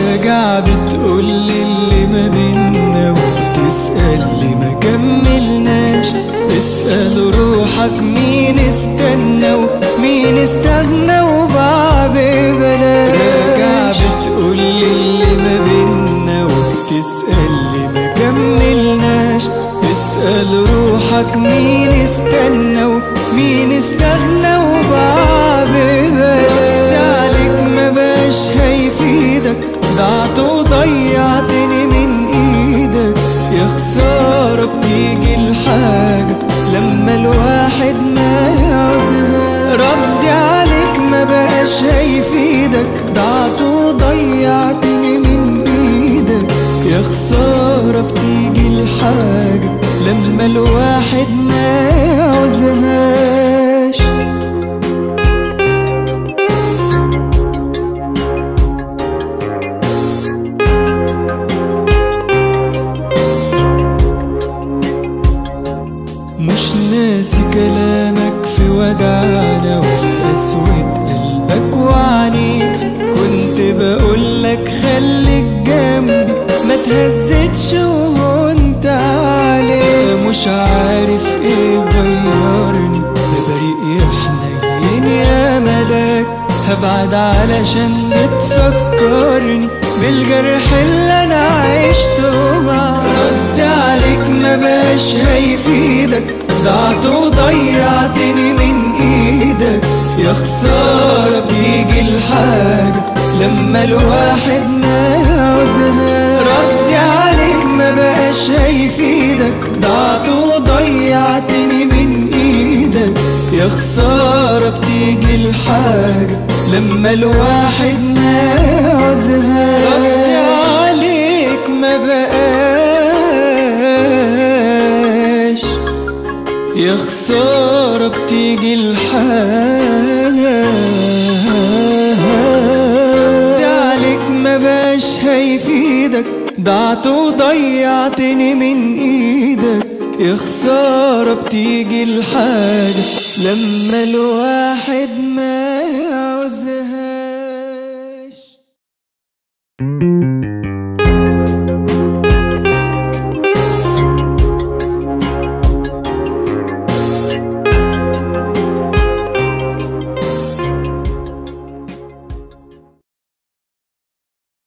راجع بتقول لي اللي ما بينا وتسأل لي ما كملناش اسأل روحك مين استنى ومين استغنى وباع ببلاش راجع بتقول لي اللي ما بينا وتسأل لي ما كملناش اسأل روحك مين استنى ومين استغنى وباع ببلاش عليك ما بقاش هيفيدك ضعت وضيعتني من ايدك يا خسارة بتيجي الحاجة لما الواحد ما يعوزها ردي عليك ما بقاش هيفيدك ضعت وضيعتني من ايدك يا خسارة بتيجي الحاجة لما الواحد ما يعوزهاش مش ناسي كلامك في ودعنا وقسوة قلبك وعنيك كنت بقولك خليك جنبي ما تهزتش وانت عليك مش عارف ايه غيرني ده بريء يا حنين يا ملاك هبعد علشان بتفكرني بالجرح اللي انا عشته معاك رد عليك ما بقاش هيفيدك ضعت وضيعتني من ايدك يا خسارة بتيجي الحاجة لما الواحد ما يعوزها ردي عليك ما بقاش هيفيدك ضعت وضيعتني من ايدك يا خسارة بتيجي الحاجة لما الواحد ما يعوزها ردي عليك ما بقاش يا خسارة بتيجي الحاجة ردي عليك ما بقاش هيفيدك ضعت وضيعتني من ايدك يا خسارة بتيجي الحاجة لما الواحد ما يعوزهاش